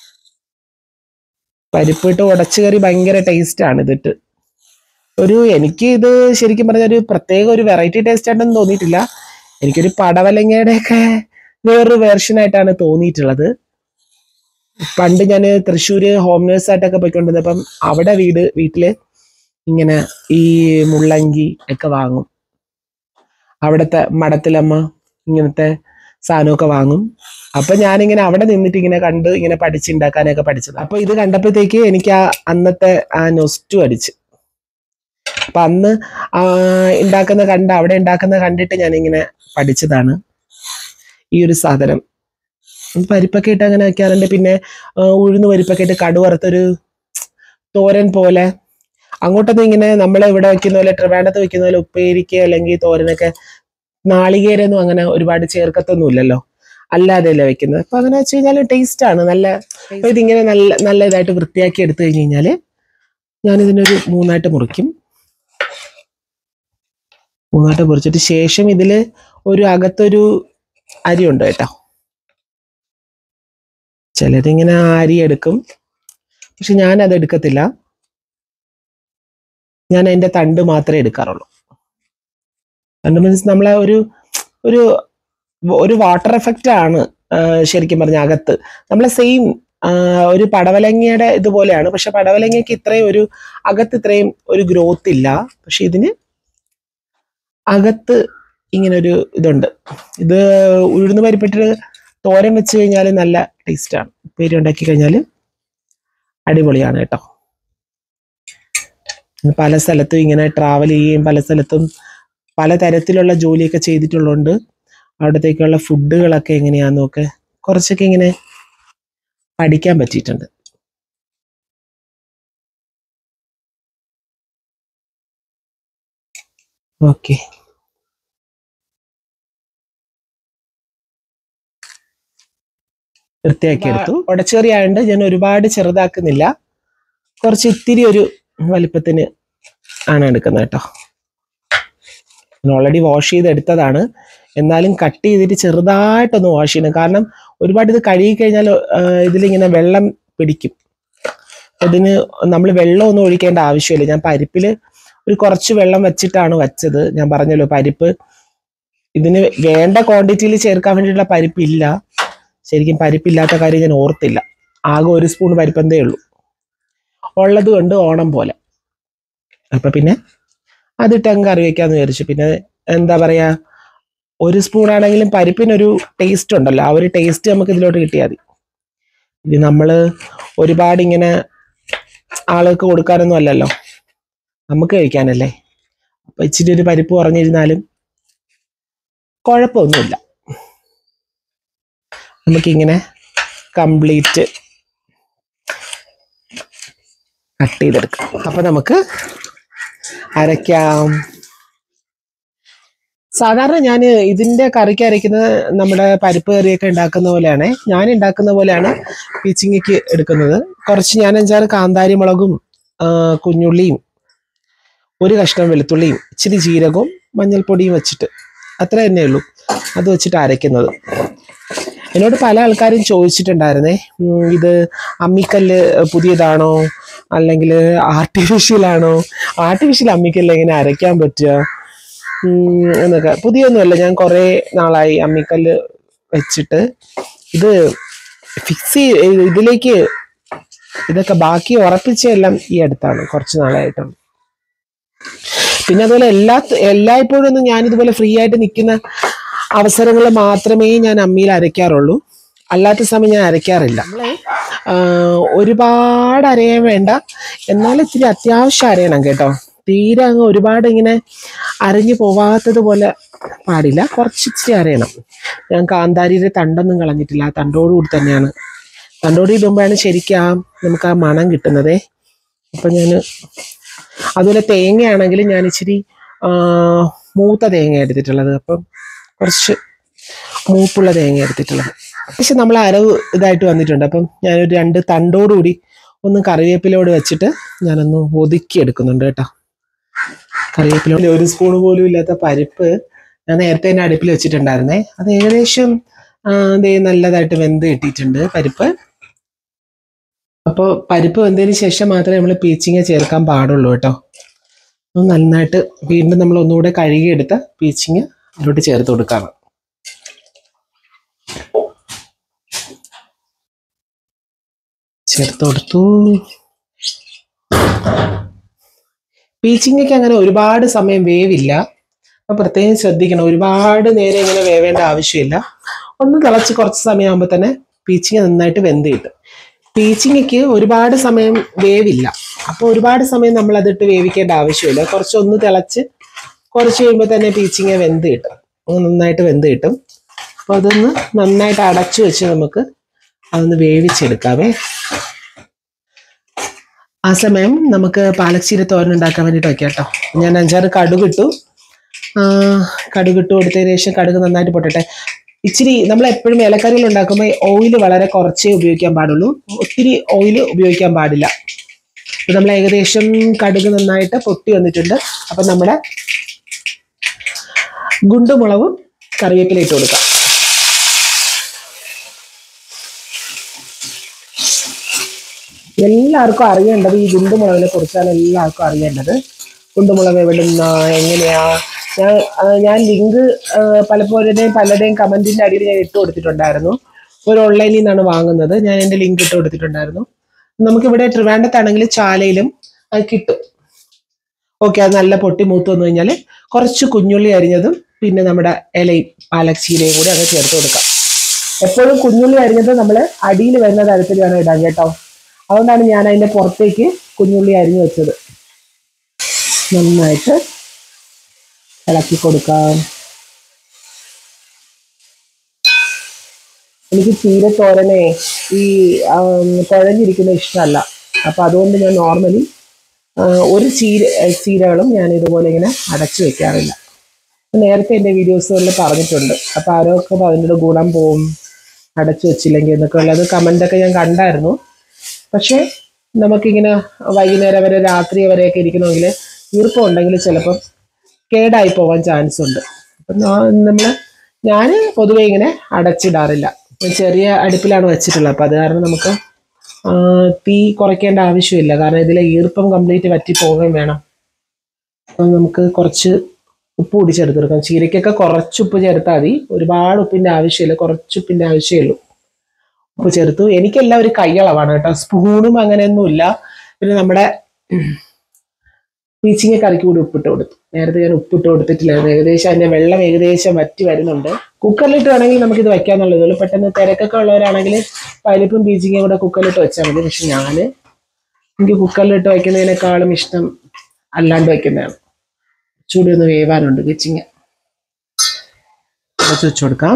പരിപ്പിട്ട് ഉടച്ചു കറി ഭയങ്കര ടേസ്റ്റ് ആണ് ഇതിട്ട് ഒരു എനിക്ക് ഇത് ശരിക്കും പറഞ്ഞ ഒരു പ്രത്യേക ഒരു വെറൈറ്റി ടേസ്റ്റ് ആയിട്ടൊന്നും തോന്നിയിട്ടില്ല എനിക്കൊരു പടവലങ്ങയുടെ ഒക്കെ വേറൊരു വേർഷൻ ആയിട്ടാണ് തോന്നിയിട്ടുള്ളത് പണ്ട് ഞാൻ തൃശ്ശൂര് ഹോം നേഴ്സ് ആയിട്ടൊക്കെ പോയിക്കൊണ്ടിരുന്നപ്പം അവിടെ വീട് വീട്ടില് ഇങ്ങനെ ഈ മുള്ളങ്കി ഒക്കെ വാങ്ങും അവിടുത്തെ മടത്തിലമ്മ ഇങ്ങനത്തെ സാധനമൊക്കെ വാങ്ങും അപ്പൊ ഞാനിങ്ങനെ അവിടെ നിന്നിട്ട് ഇങ്ങനെ കണ്ട് ഇങ്ങനെ പഠിച്ചുണ്ടാക്കാനൊക്കെ പഠിച്ചത് അപ്പൊ ഇത് കണ്ടപ്പോഴത്തേക്ക് എനിക്ക് ആ അന്നത്തെ ആ നൊസ്റ്റു അടിച്ച് അപ്പൊ അന്ന് ആ ഉണ്ടാക്കുന്ന കണ്ട് അവിടെ ഉണ്ടാക്കുന്ന കണ്ടിട്ട് ഞാനിങ്ങനെ പഠിച്ചതാണ് ഈ ഒരു സാധനം പരിപ്പൊക്കെ ഇട്ട് അങ്ങനെ വെക്കാറുണ്ട് പിന്നെ ആ, ഉഴുന്ന് പരിപ്പൊക്കെ ഇട്ട് കടുവറുത്തൊരു തോരൻ പോലെ അങ്ങോട്ടൊന്നും ഇങ്ങനെ നമ്മൾ ഇവിടെ വെക്കുന്ന പോലെ ട്രിവാൻഡത്ത് വെക്കുന്ന പോലെ ഉപ്പേരിക്ക് അല്ലെങ്കിൽ തോരനൊക്കെ നാളികേരൊന്നും അങ്ങനെ ഒരുപാട് ചേർക്കത്തൊന്നും ഇല്ലല്ലോ അല്ലാതെ അല്ലേ വെക്കുന്നത് അപ്പൊ അങ്ങനെ വെച്ച് കഴിഞ്ഞാൽ ടേസ്റ്റ് ആണ് നല്ല അപ്പൊ ഇതിങ്ങനെ നല്ല നല്ല ഇതായിട്ട് വൃത്തിയാക്കി എടുത്തു കഴിഞ്ഞ് കഴിഞ്ഞാല് ഞാൻ ഇതിനൊരു മൂന്നായിട്ട് മുറിക്കും മൂന്നായിട്ട് മുറിച്ചിട്ട് ശേഷം ഇതില് ഒരു അകത്തൊരു അരിയുണ്ട് കേട്ടോ ചിലരിങ്ങനെ ആ അരി എടുക്കും പക്ഷെ ഞാൻ അത് എടുക്കത്തില്ല ഞാൻ അതിന്റെ തണ്ട് മാത്രമേ എടുക്കാറുള്ളൂ തണ്ട് മീൻസ് നമ്മളെ ഒരു ഒരു ഒരു വാട്ടർ എഫക്റ്റ് ആണ് ആ, ശരിക്കും പറഞ്ഞ അകത്ത് നമ്മളെ സെയിം ഒരു പടവലങ്ങയുടെ ഇതുപോലെയാണ് പക്ഷെ പടവലങ്ങയ്ക്ക് ഇത്രയും ഒരു അകത്ത് ഇത്രയും ഒരു ഗ്രോത്ത് ഇല്ല പക്ഷെ ഇതിന് അകത്ത് ഇങ്ങനെ ഒരു ഇതുണ്ട് ഇത് ഉഴുന്ന് പരിപ്പിട്ട് തോരൻ വെച്ച് കഴിഞ്ഞാൽ നല്ല ടേസ്റ്റാണ് ഉപ്പേരി ഉണ്ടാക്കി കഴിഞ്ഞാൽ അടിപൊളിയാണ് കേട്ടോ പല സ്ഥലത്തും ഇങ്ങനെ ട്രാവൽ ചെയ്യുകയും പല സ്ഥലത്തും പല തരത്തിലുള്ള ജോലിയൊക്കെ ചെയ്തിട്ടുള്ളതുകൊണ്ട് അവിടത്തേക്കുള്ള ഫുഡുകളൊക്കെ എങ്ങനെയാണെന്നൊക്കെ കുറച്ചൊക്കെ ഇങ്ങനെ പഠിക്കാൻ പറ്റിയിട്ടുണ്ട് ഓക്കെ വൃത്തിയാക്കി എടുത്തു ഉടച്ചേറി ആയതുകൊണ്ട് ഞാൻ ഒരുപാട് ചെറുതാക്കുന്നില്ല കുറച്ച് ഇത്തിരി ഒരു വലിപ്പത്തിന് ആണ് എടുക്കുന്നത് കേട്ടോ ഞാൻ ഓൾറെഡി വാഷ് ചെയ്ത് എടുത്തതാണ് എന്നാലും കട്ട് ചെയ്തിട്ട് ചെറുതായിട്ടൊന്ന് വാഷ് ചെയ്യണം കാരണം ഒരുപാട് ഇത് കഴുകി കഴിഞ്ഞാൽ ഇതിലിങ്ങനെ വെള്ളം പിടിക്കും അതിന് നമ്മൾ വെള്ളമൊന്നും ഒഴിക്കേണ്ട ആവശ്യമില്ല ഞാൻ പരിപ്പിൽ ഒരു കുറച്ച് വെള്ളം വെച്ചിട്ടാണ് വെച്ചത് ഞാൻ പറഞ്ഞല്ലോ പരിപ്പ് ഇതിന് വേണ്ട ക്വാണ്ടിറ്റിയിൽ ചേർക്കാൻ വേണ്ടിയിട്ടുള്ള പരിപ്പില്ല ശരിക്കും പരിപ്പില്ലാത്ത കാര്യം ഞാൻ ഓർത്തില്ല ആകെ ഒരു സ്പൂൺ പരിപ്പന്തേ ഉള്ളൂ ഉള്ളത് കൊണ്ട് ഓണം പോലെ അപ്പൊ പിന്നെ അതിട്ട് അങ്ങ് കറി വെക്കാന്ന് വിചാരിച്ചു പിന്നെ എന്താ പറയാ ഒരു സ്പൂൺ ആണെങ്കിലും പരിപ്പിനൊരു ടേസ്റ്റ് ഉണ്ടല്ലോ ആ ഒരു ടേസ്റ്റ് നമുക്ക് ഇതിലോട്ട് കിട്ടിയാൽ മതി ഇത് നമ്മള് ഒരുപാട് ഇങ്ങനെ ആൾക്ക് കൊടുക്കാനൊന്നും അല്ലല്ലോ നമുക്ക് കഴിക്കാനല്ലേ അപ്പൊ ഇച്ചിരി ഒരു പരിപ്പ് കുറഞ്ഞിരുന്നാലും കുഴപ്പമൊന്നുമില്ല നമുക്കിങ്ങനെ കംപ്ലീറ്റ് കട്ട് ചെയ്തെടുക്കാം അപ്പൊ നമുക്ക് അരയ്ക്കാം സാധാരണ ഞാൻ ഇതിന്റെ കറിക്ക് അരയ്ക്കുന്നത് നമ്മുടെ പരിപ്പ് കറിയൊക്കെ ഉണ്ടാക്കുന്ന പോലെയാണ് ഞാൻ ഉണ്ടാക്കുന്ന പോലെയാണ് പീച്ചിങ്ങയ്ക്ക് എടുക്കുന്നത് കുറച്ച് ഞാൻ അഞ്ചാറ് കാന്താരി മുളകും ആ, കുഞ്ഞുള്ളിയും ഒരു കഷ്ണം വെളുത്തുള്ളിയും ഇച്ചിരി ജീരകവും മഞ്ഞൾപ്പൊടിയും വെച്ചിട്ട് അത്ര തന്നെ ഉള്ളൂ അത് വെച്ചിട്ട് അരയ്ക്കുന്നത് എന്നോട് പല ആൾക്കാരും ചോദിച്ചിട്ടുണ്ടായിരുന്നേ ഉം, ഇത് അമ്മിക്കല്ല് പുതിയതാണോ അല്ലെങ്കിൽ ആർട്ടിഫിഷ്യൽ ആണോ ആർട്ടിഫിഷ്യൽ അമ്മിക്കല്ല ഇങ്ങനെ അരയ്ക്കാൻ പറ്റുക ഉം, എന്നൊക്കെ പുതിയൊന്നുമല്ല ഞാൻ കുറേ നാളായി അമ്മിക്കല്ല് വെച്ചിട്ട് ഇത് ഫിക്സ് ഇതിലേക്ക് ഇതൊക്കെ ബാക്കി ഉറപ്പിച്ചെല്ലാം ഈ അടുത്താണ് കുറച്ച് നാളായിട്ടും പിന്നെ അതുപോലെ എല്ലാ എല്ലായ്പ്പോഴും ഒന്നും ഞാൻ ഇതുപോലെ ഫ്രീ ആയിട്ട് നിൽക്കുന്ന അവസരങ്ങൾ മാത്രമേ ഞാൻ അമ്മിയിൽ അരയ്ക്കാറുള്ളൂ അല്ലാത്ത സമയം ഞാൻ അരയ്ക്കാറില്ല നമ്മളെ ആ, ഒരുപാട് അരയാൻ വേണ്ട എന്നാൽ ഇത്തിരി അത്യാവശ്യം അരയണം കേട്ടോ തീരെ അങ്ങ് ഒരുപാട് ഇങ്ങനെ അരഞ്ഞു പോവാത്തത് പോലെ പാടില്ല കുറച്ച് ഇച്ചിരി അരയണം ഞാൻ കാന്താരിയുടെ തണ്ടൊന്നും കളഞ്ഞിട്ടില്ല ആ തണ്ടോടുകൂടി തന്നെയാണ് തണ്ടോട് ഇടുമ്പോഴാണ് ശരിക്കും ആ നമുക്ക് ആ മണം കിട്ടുന്നതേ അപ്പം ഞാൻ അതുപോലെ തേങ്ങയാണെങ്കിൽ ഞാൻ ഇച്ചിരി ആ, മൂത്ത തേങ്ങ എടുത്തിട്ടുള്ളത് അപ്പം കുറച്ച് മൂപ്പുള്ള തേങ്ങ എടുത്തിട്ടുള്ളത് പക്ഷെ നമ്മൾ അരവ് ഇതായിട്ട് വന്നിട്ടുണ്ട് അപ്പം ഞാനൊരു രണ്ട് തണ്ടോടുകൂടി ഒന്ന് കറിവേപ്പിലോട് വെച്ചിട്ട് ഞാനൊന്ന് ഒതുക്കി എടുക്കുന്നുണ്ട് കേട്ടോ കറിവേപ്പില ഒരു സ്പൂൺ പോലും ഇല്ലാത്ത പരിപ്പ് ഞാൻ നേരത്തെ തന്നെ അടുപ്പിൽ വെച്ചിട്ടുണ്ടായിരുന്നേ അത് ഏകദേശം ആ, ദേ നല്ലതായിട്ട് വെന്ത് കിട്ടിയിട്ടുണ്ട് പരിപ്പ് അപ്പോൾ പരിപ്പ് വെന്തതിന് ശേഷം മാത്രമേ നമ്മൾ പീച്ചിങ്ങ ചേർക്കാൻ പാടുള്ളൂ കേട്ടോ അത് നന്നായിട്ട് വീണ്ടും നമ്മൾ ഒന്നുകൂടെ കഴുകിയെടുത്ത പീച്ചിങ്ങ അതിലോട്ട് ചേർത്ത് കൊടുക്കാണ് ചേർത്ത് കൊടുത്തു പീച്ചിങ്ങയ്ക്ക് അങ്ങനെ ഒരുപാട് സമയം വേവില്ല അപ്പൊ പ്രത്യേകം ശ്രദ്ധിക്കണം ഒരുപാട് നേരം ഇങ്ങനെ വേവേണ്ട ആവശ്യമില്ല ഒന്ന് തിളച്ച് കുറച്ച് സമയമാകുമ്പോൾ തന്നെ പീച്ചിങ്ങ നന്നായിട്ട് വെന്ത് കിട്ടും പീച്ചിങ്ങയ്ക്ക് ഒരുപാട് സമയം വേവില്ല അപ്പോൾ ഒരുപാട് സമയം നമ്മൾ അതിട്ട് വേവിക്കേണ്ട ആവശ്യമില്ല കുറച്ചൊന്ന് തിളച്ച് കുറച്ച് കഴിയുമ്പോൾ തന്നെ പീച്ചിങ്ങ വെന്ത് കിട്ടും ഒന്ന് നന്നായിട്ട് വെന്ത് കിട്ടും അപ്പോൾ അതൊന്ന് നന്നായിട്ട് അടച്ചു വെച്ച് നമുക്ക് അതൊന്ന് വേവിച്ചെടുക്കാവേ ആ സമയം നമുക്ക് പാലച്ചീര തോരൻ ഉണ്ടാക്കാൻ വേണ്ടിയിട്ട് വയ്ക്കാം കേട്ടോ ഞാൻ അഞ്ചാറ് കടുകിട്ടു ആ, കടുകിട്ട് കൊടുത്തതിന് ശേഷം കടുക് നന്നായിട്ട് പൊട്ടട്ടെ ഇച്ചിരി നമ്മൾ എപ്പോഴും ഇലക്കറികൾ ഉണ്ടാക്കുമ്പോൾ ഓയിൽ വളരെ കുറച്ചേ ഉപയോഗിക്കാൻ പാടുള്ളൂ ഒത്തിരി ഓയിൽ ഉപയോഗിക്കാൻ പാടില്ല അപ്പൊ നമ്മൾ ഏകദേശം കടുക് നന്നായിട്ട് പൊട്ടി വന്നിട്ടുണ്ട് അപ്പം നമ്മുടെ ഗുണ്ടുമുളകും കറിവേപ്പില ഇട്ട് കൊടുക്കാം എല്ലാവർക്കും അറിയേണ്ടത് ഈ ഗുണ്ടുമുളകിനെ കുറിച്ചാണ് എല്ലാവർക്കും അറിയേണ്ടത് ഗുണ്ടുമുളക് എവിടുന്ന എങ്ങനെയാ ഞാൻ ആ, ഞാൻ ലിങ്ക് പലപ്പോഴും പലരുടെയും കമന്റിന്റെ അടിയിൽ ഞാൻ ഇട്ട് കൊടുത്തിട്ടുണ്ടായിരുന്നു ഒരു ഓൺലൈനിൽ നിന്നാണ് വാങ്ങുന്നത് ഞാൻ എൻ്റെ ലിങ്ക് ഇട്ട് കൊടുത്തിട്ടുണ്ടായിരുന്നു നമുക്കിവിടെ ട്രിവാൻഡത്താണെങ്കിൽ ചാലയിലും അത് കിട്ടും ഓക്കെ അത് നല്ല പൊട്ടി മൂത്ത് വന്നു കഴിഞ്ഞാൽ കുറച്ച് കുഞ്ഞുള്ളി അരിഞ്ഞതും പിന്നെ നമ്മുടെ ഇലയും പാലച്ചീരയും കൂടി അങ്ങ് ചേർത്ത് കൊടുക്കാം എപ്പോഴും കുഞ്ഞുള്ളി അരിഞ്ഞത് നമ്മൾ അടിയിൽ വരുന്ന തരത്തിൽ വേണം ഇടാൻ കേട്ടോ അതുകൊണ്ടാണ് ഞാൻ അതിന്റെ പുറത്തേക്ക് കുഞ്ഞുള്ളി അരിഞ്ഞു വെച്ചത് നന്നായിട്ട് ഇളക്കി കൊടുക്കാം എനിക്ക് ചീര തോരനെ ഈ ആം, കുഴഞ്ഞിരിക്കുന്ന ഇഷ്ടമല്ല അപ്പൊ അതുകൊണ്ട് ഞാൻ നോർമലി ഒരു ചീര ചീരകളും ഞാൻ ഇതുപോലെ ഇങ്ങനെ അടച്ചു വെക്കാറില്ല നേരത്തെ എൻ്റെ വീഡിയോസുകളിൽ പറഞ്ഞിട്ടുണ്ട് അപ്പൊ ആരൊക്കെ അതിൻ്റെ ഗുണം പോവും അടച്ചു വെച്ചില്ലെങ്കിൽ എന്നൊക്കെ ഉള്ളത് കമൻ്റൊക്കെ ഞാൻ കണ്ടായിരുന്നു പക്ഷേ നമുക്കിങ്ങനെ വൈകുന്നേരം വരെ രാത്രി വരെയൊക്കെ ഇരിക്കണമെങ്കിൽ ഈർപ്പം ഉണ്ടെങ്കിൽ ചിലപ്പം കേടായി പോവാൻ ചാൻസ് ഉണ്ട് അപ്പം നമ്മൾ ഞാൻ പൊതുവെ ഇങ്ങനെ അടച്ചിടാറില്ല ചെറിയ അടുപ്പിലാണ് വെച്ചിട്ടുള്ളത് അപ്പം അത് കാരണം നമുക്ക് ആ, തീ കുറയ്ക്കേണ്ട ആവശ്യമില്ല കാരണം ഇതിലെ ഈർപ്പം കംപ്ലീറ്റ് വറ്റി പോവുകയും വേണം അപ്പം നമുക്ക് കുറച്ച് ഉപ്പ് കൂടി ചേർത്തെടുക്കാം ചീരയ്ക്കൊക്കെ കുറച്ച് ഉപ്പ് ചേർത്താൽ മതി ഒരുപാട് ഉപ്പിൻ്റെ ആവശ്യമില്ല കുറച്ച് ഉപ്പിൻ്റെ ആവശ്യമുള്ളൂ ഉപ്പ് ചേർത്തു എനിക്കെല്ലാം ഒരു കൈയളവാണ് കേട്ടോ സ്പൂണും അങ്ങനെയൊന്നുമില്ല പിന്നെ നമ്മുടെ പീച്ചിങ്ങ കറിക്ക് കൂടി ഉപ്പിട്ട് കൊടുത്തു നേരത്തെ ഞാൻ ഉപ്പിട്ട് കൊടുത്തിട്ടില്ലായിരുന്നു ഏകദേശം അതിന്റെ വെള്ളം ഏകദേശം വറ്റി വരുന്നുണ്ട് കുക്കറിലിട്ട് വേണമെങ്കിൽ നമുക്കിത് വെക്കാന്നുള്ളത് ഇതുപോലെ പെട്ടെന്ന് തിരക്കൊക്കെ ഉള്ളവരാണെങ്കിൽ പരിപ്പും പീച്ചിങ്ങയും കൂടെ കുക്കറിലിട്ട് വെച്ചാൽ മതി പക്ഷെ ഞാൻ എനിക്ക് കുക്കറിലിട്ട് വയ്ക്കുന്നതിനേക്കാളും ഇഷ്ടം അല്ലാണ്ട് വെക്കുന്നതാണ് ചൂടി ഒന്ന് വേവാനുണ്ട് പീച്ചിങ്ങ കുറച്ച് വെച്ച് കൊടുക്കാം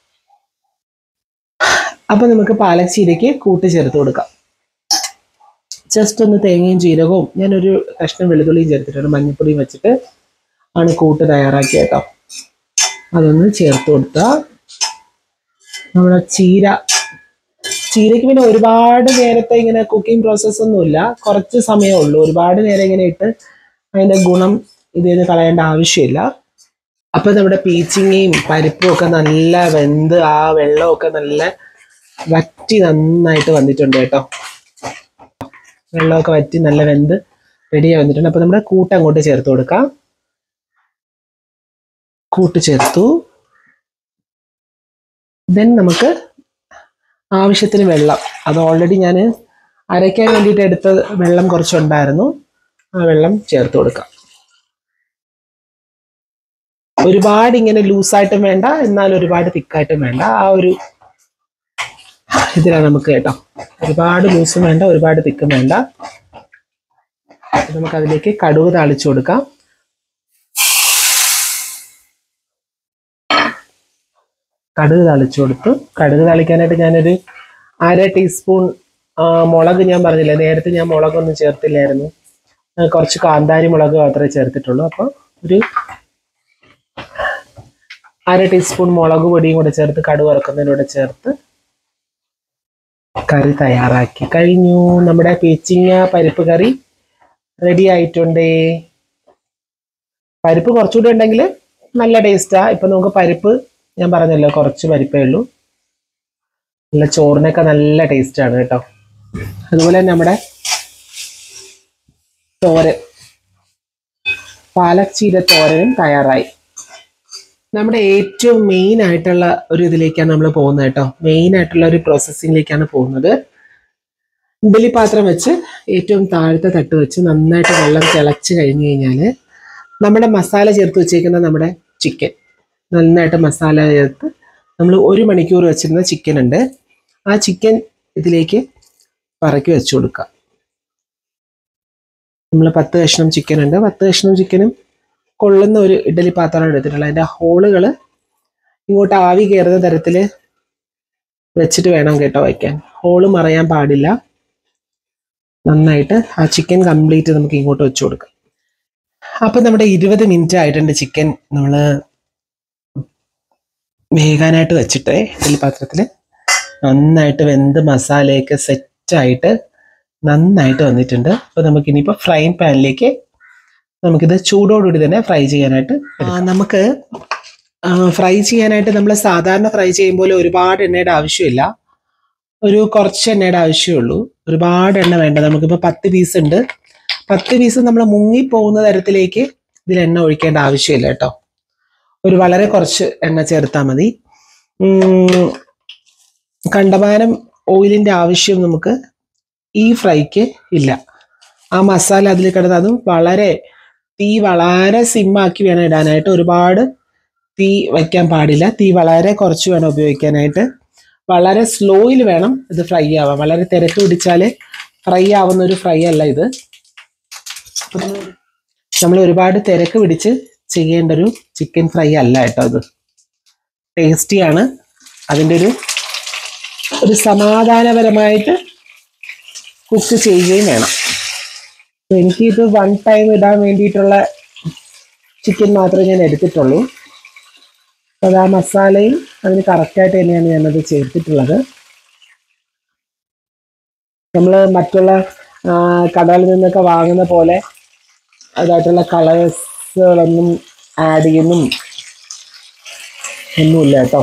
അപ്പൊ നമുക്ക് പാലച്ചീരയ്ക്ക് കൂട്ട് ചേർത്ത് കൊടുക്കാം ജസ്റ്റ് ഒന്ന് തേങ്ങയും ജീരകവും ഞാനൊരു കഷ്ണം വെളുത്തുള്ളിയും ചേർത്തിട്ടുണ്ട് മഞ്ഞപ്പൊടിയും വെച്ചിട്ട് ആണ് കൂട്ട് തയ്യാറാക്കിയ കേട്ടോ അതൊന്ന് ചേർത്ത് കൊടുത്താൽ നമ്മുടെ ചീര ചീരയ്ക്ക് പിന്നെ ഒരുപാട് നേരത്തെ ഇങ്ങനെ കുക്കിംഗ് പ്രോസസ്സ് ഒന്നുമില്ല കുറച്ച് സമയമേ ഉള്ളൂ ഒരുപാട് നേരം ഇങ്ങനെ ഇട്ട് അതിന്റെ ഗുണം ഇതിൽ നിന്ന് കളയേണ്ട ആവശ്യമില്ല അപ്പൊ നമ്മുടെ പീച്ചിങ്ങയും പരിപ്പും ഒക്കെ നല്ല വെന്ത് ആ വെള്ളമൊക്കെ നല്ല വറ്റി നന്നായിട്ട് വന്നിട്ടുണ്ട് കേട്ടോ വെള്ളമൊക്കെ വറ്റി നല്ല വെന്ത് റെഡിയായി വന്നിട്ടുണ്ട് അപ്പോൾ നമ്മുടെ കൂട്ട് അങ്ങോട്ട് ചേർത്ത് കൊടുക്കാം കൂട്ട് ചേർത്തു ദെൻ നമുക്ക് ആവശ്യത്തിന് വെള്ളം അത് ഓൾറെഡി ഞാൻ അരയ്ക്കാൻ വേണ്ടിയിട്ട് എടുത്ത വെള്ളം കുറച്ചുണ്ടായിരുന്നു ആ വെള്ളം ചേർത്ത് കൊടുക്കാം ഒരുപാട് ഇങ്ങനെ ലൂസായിട്ടും വേണ്ട എന്നാൽ ഒരുപാട് തിക്കായിട്ടും വേണ്ട ആ ഒരു ഇതിലാണ് നമുക്ക് കേട്ടോ ഒരുപാട് ലൂസും വേണ്ട ഒരുപാട് തിക്കും വേണ്ട നമുക്ക് അതിലേക്ക് കടുക് താളിച്ചു കൊടുക്കാം കടുക് താളിച്ചു കൊടുത്തു കടുക് താളിക്കാനായിട്ട് ഞാനൊരു അര ടീസ്പൂൺ ആ, മുളക് ഞാൻ പറഞ്ഞില്ല നേരത്തെ ഞാൻ മുളകൊന്നും ചേർത്തില്ലായിരുന്നു ആ, കുറച്ച് കാന്താരി മുളക് മാത്രമേ ചേർത്തിട്ടുള്ളൂ അപ്പോൾ ഒരു അര ടീസ്പൂൺ മുളക് പൊടിയും കൂടെ ചേർത്ത് കടുക് വറക്കുന്നതിനൂടെ ചേർത്ത് കറി തയ്യാറാക്കി കഴിഞ്ഞു നമ്മുടെ പീച്ചിങ്ങ പരിപ്പ് കറി റെഡി ആയിട്ടുണ്ടേ പരിപ്പ് കുറച്ചുകൂടി ഉണ്ടെങ്കിൽ നല്ല ടേസ്റ്റാ ഇപ്പൊ നമുക്ക് പരിപ്പ് ഞാൻ പറഞ്ഞല്ലോ കുറച്ച് പരിപ്പേ ഉള്ളൂ നല്ല ചോറിനൊക്കെ നല്ല ടേസ്റ്റ് ആണ് കേട്ടോ അതുപോലെ തന്നെ നമ്മുടെ തോരൻ പാലക് ചീര തോരനും തയ്യാറായി നമ്മുടെ ഏറ്റവും മെയിൻ ആയിട്ടുള്ള ഒരു ഇതിലേക്കാണ് നമ്മൾ പോകുന്നത് കേട്ടോ മെയിൻ ആയിട്ടുള്ള ഒരു പ്രോസസ്സിങ്ങിലേക്കാണ് പോകുന്നത് ഇഡ്ഡലി പാത്രം വെച്ച് ഏറ്റവും താഴത്തെ തട്ട് വെച്ച് നന്നായിട്ട് വെള്ളം തിളച്ച് കഴിഞ്ഞ് കഴിഞ്ഞാൽ നമ്മുടെ മസാല ചേർത്ത് വെച്ചേക്കുന്ന നമ്മുടെ ചിക്കൻ നന്നായിട്ട് മസാല ചേർത്ത് നമ്മൾ ഒരു മണിക്കൂർ വെച്ചിരുന്ന ചിക്കൻ ഉണ്ട് ആ ചിക്കൻ ഇതിലേക്ക് പറക്കി വെച്ചു കൊടുക്കുക നമ്മൾ പത്ത് കഷ്ണം ചിക്കൻ ഉണ്ട് പത്ത് കഷ്ണം ചിക്കനും കൊള്ളുന്ന ഒരു ഇഡ്ഡലി പാത്രമാണ് എടുത്തിട്ടുള്ളത് അതിൻ്റെ ഹോളുകൾ ഇങ്ങോട്ട് ആവി കയറുന്ന തരത്തിൽ വെച്ചിട്ട് വേണം കേട്ടോ വയ്ക്കാൻ ഹോള് മറയാൻ പാടില്ല നന്നായിട്ട് ആ ചിക്കൻ കംപ്ലീറ്റ് നമുക്ക് ഇങ്ങോട്ട് വെച്ചു കൊടുക്കാം അപ്പം നമ്മുടെ ഇരുപത് മിനിറ്റ് ആയിട്ടുണ്ട് ചിക്കൻ നമ്മൾ വേകാനായിട്ട് വെച്ചിട്ടേ ഇഡ്ഡലി പാത്രത്തിൽ നന്നായിട്ട് വെന്ത് മസാലയൊക്കെ സെറ്റായിട്ട് നന്നായിട്ട് വന്നിട്ടുണ്ട് അപ്പോൾ നമുക്ക് ഇനിയിപ്പോൾ ഫ്രൈങ് പാനിലേക്ക് നമുക്കിത് ചൂടോടുകൂടി തന്നെ ഫ്രൈ ചെയ്യാനായിട്ട് എടുക്കാം. ആ, നമുക്ക് ഫ്രൈ ചെയ്യാനായിട്ട് നമ്മൾ സാധാരണ ഫ്രൈ ചെയ്യുമ്പോൾ ഒരുപാട് എണ്ണയുടെ ആവശ്യമില്ല ഒരു കുറച്ച് എണ്ണയുടെ ആവശ്യമുള്ളൂ ഒരുപാട് എണ്ണ വേണ്ട നമുക്കിപ്പോൾ പത്ത് പീസ് ഉണ്ട് പത്ത് പീസ് നമ്മൾ മുങ്ങിപ്പോകുന്ന തരത്തിലേക്ക് ഇതിൽ എണ്ണ ഒഴിക്കേണ്ട ആവശ്യമില്ല കേട്ടോ ഒരു വളരെ കുറച്ച് എണ്ണ ചേർത്താൽ മതി ഉം, കണ്ടമാനം ഓയിലിൻ്റെ ആവശ്യം നമുക്ക് ഈ ഫ്രൈക്ക് ഇല്ല ആ മസാല അതിൽ കിടന്ന് അതും വളരെ തീ വളരെ സിമ്മാക്കി വേണം ഇടാനായിട്ട് ഒരുപാട് തീ വയ്ക്കാൻ പാടില്ല തീ വളരെ കുറച്ച് വേണം ഉപയോഗിക്കാനായിട്ട് വളരെ സ്ലോയിൽ വേണം ഇത് ഫ്രൈ ആവാൻ വളരെ തിരക്ക് പിടിച്ചാൽ ഫ്രൈ ആവുന്ന ഒരു ഫ്രൈ അല്ല ഇത് നമ്മൾ ഒരുപാട് തിരക്ക് പിടിച്ച് ചെയ്യേണ്ട ഒരു ചിക്കൻ ഫ്രൈ അല്ല കേട്ടോ ഇത് ടേസ്റ്റിയാണ് അതിൻ്റെ ഒരു ഒരു സമാധാനപരമായിട്ട് കുക്ക് ചെയ്യുകയും വേണം അപ്പൊ എനിക്ക് ഇത് വൺ ടൈം ഇടാൻ വേണ്ടിയിട്ടുള്ള ചിക്കൻ മാത്രമേ ഞാൻ എടുത്തിട്ടുള്ളൂ അപ്പോൾ അത് ആ മസാലയും അതിന് കറക്റ്റായിട്ട് തന്നെയാണ് ഞാനത് ചേർത്തിട്ടുള്ളത് നമ്മൾ മറ്റുള്ള ആ, കടകളിൽ നിന്നൊക്കെ വാങ്ങുന്ന പോലെ അതായിട്ടുള്ള കളേഴ്സുകളൊന്നും ആഡ് ചെയ്യുന്നും ഒന്നുമില്ല കേട്ടോ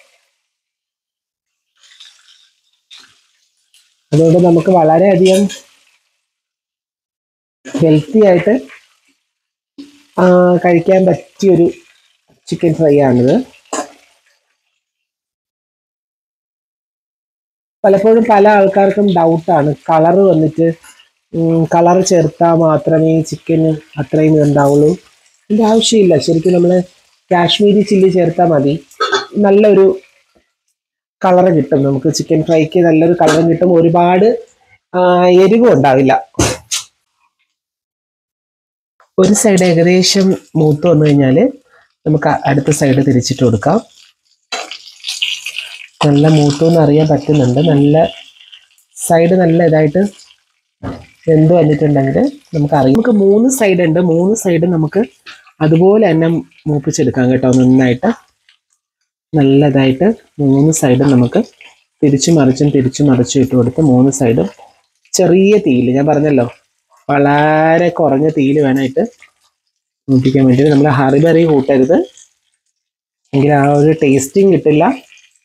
അതുകൊണ്ട് നമുക്ക് വളരെയധികം ഹെൽത്തി ആയിട്ട് ആ, കഴിക്കാൻ പറ്റിയൊരു ചിക്കൻ ഫ്രൈ ആണിത് പലപ്പോഴും പല ആൾക്കാർക്കും ഡൗട്ടാണ് കളർ വന്നിട്ട് കളർ ചേർത്താൽ മാത്രമേ ചിക്കന് അത്രയും ഉണ്ടാവുള്ളൂ അതിൻ്റെ ആവശ്യമില്ല ശരിക്കും നമ്മൾ കാശ്മീരി ചില്ലി ചേർത്താൽ മതി നല്ലൊരു കളർ കിട്ടും നമുക്ക് ചിക്കൻ ഫ്രൈക്ക് നല്ലൊരു കളർ കിട്ടും ഒരുപാട് ആ, എരിവും ഉണ്ടാവില്ല ഒരു സൈഡ് ഏകദേശം മൂത്ത് വന്നു കഴിഞ്ഞാൽ നമുക്ക് അടുത്ത സൈഡ് തിരിച്ചിട്ട് കൊടുക്കാം നല്ല മൂത്തു എന്ന് അറിയാൻ പറ്റുന്നുണ്ട് നല്ല സൈഡ് നല്ല ഇതായിട്ട് വെന്ത് വന്നിട്ടുണ്ടെങ്കിൽ നമുക്ക് അറിയാം നമുക്ക് മൂന്ന് സൈഡ് ഉണ്ട് മൂന്ന് സൈഡ് നമുക്ക് അതുപോലെ തന്നെ മൂപ്പിച്ചെടുക്കാം കേട്ടോ നന്നായിട്ട് നല്ലതായിട്ട് മൂന്ന് സൈഡും നമുക്ക് തിരിച്ചു മറിച്ചും തിരിച്ചു മറിച്ചും ഇട്ട് കൊടുത്ത് മൂന്ന് സൈഡും ചെറിയ തീയിൽ ഞാൻ പറഞ്ഞല്ലോ വളരെ കുറഞ്ഞ തീയിൽ വേണമായിട്ട് മൂപ്പിക്കാൻ വേണ്ടിയിട്ട് നമ്മൾ ഹറിബറി കൂട്ടരുത് എങ്കിൽ ആ ഒരു ടേസ്റ്റിങ് കിട്ടില്ല